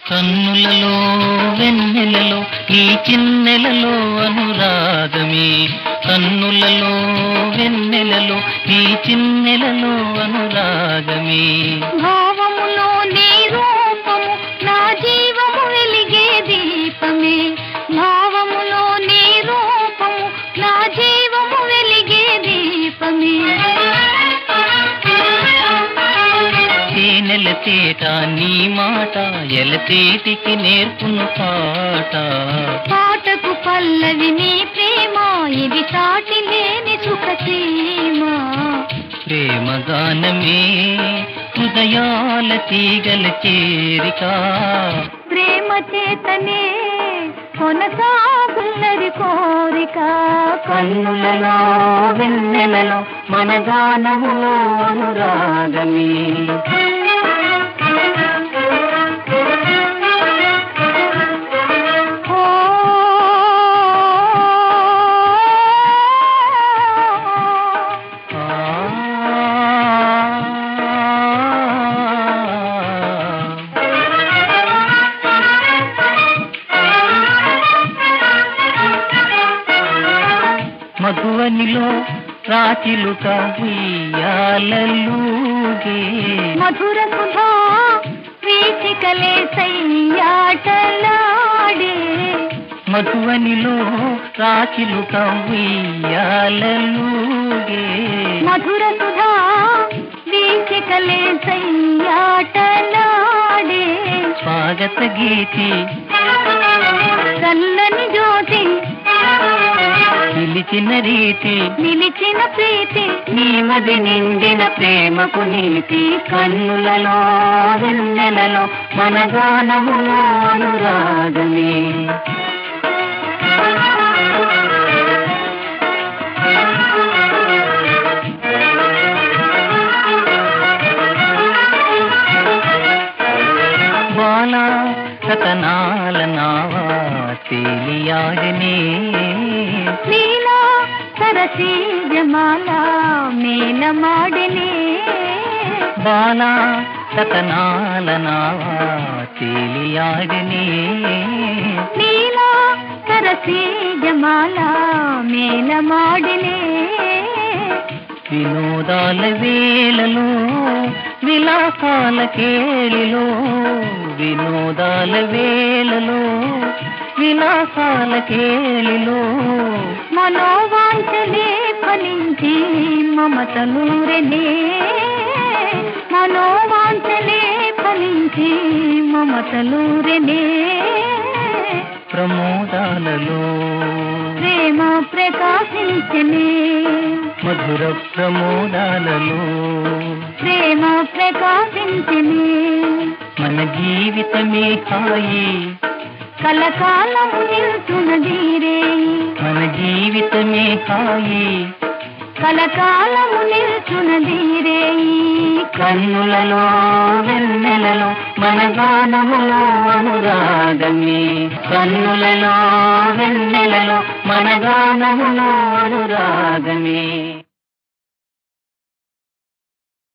కన్నులలో వెన్నెలలో ఈ చిన్నెలలో అనురాగమే కన్నులలో వెన్నెలలో ఈ చిన్నెలలో అనురాగమే భావములో నీ రూపము నా జీవము వెలిగే దీపమే భావములో నీ రూపము నా జీవము వెలిగే దీపమే తేనెల తేట నీ మాట ఎలతేటికి నేర్పును పాట పాటకు పల్లవి నీ ప్రేమ ఇది సాటి లేని సుఖ సీమ ప్రేమ గానమే హృదయాల తీగల చేరిక ప్రేమ చేతనే కొనసాగున్నది కోరిక కన్నులలో వెన్నెలలో మన గానములో అనురాగమే ఓ మధువనిలో రాచిలుక ఉయ్యాలలుగే మధుర సుధా వీచికలే సయ్యాటలాడే మధువనిలో రాచిలుక ఉయ్యాలలుగే మధుర సుధా వీచికలే సయ్యాటలాడే స్వాగత గీతి చల్లని జ్యోతి పిలిచిన రీతి నిలిచిన ప్రీతి నీమది నిండిన ప్రేమకు నీతి కన్నులలో వెన్నెలలో మన గానములో అనురాగమే బాల సతనాల నావా తేలియాడనే నీలా సరసి జమాల మేల మాడనే బాల సతనాల నావా తేలియాడనే నీలా సరసి జమాల మేల మాడనే వినోదాల వేళలో విలాసాల కేళిలో వినోదాల వేళలో విలాసాల కేళిలో మనోవాంఛలే ఫలించి మమతలూరనే మనోవాంఛలే ఫలించి మమతలూరనే ప్రమోదాలలో ప్రేమ ప్రకాశించనే మధుర ప్రమోదాలలో ప్రేమ ప్రకాశించనే మన జీవితమే హాయి కలకాలము నిల్చున్నదీరే మన జీవితమే హాయి కలకాలము నిల్చున్నదీరే కన్నులలో వెన్నెలలో మన గానములో అనురాగమే కన్నులలో వెన్నెలలో మన గానములో అనురాగమే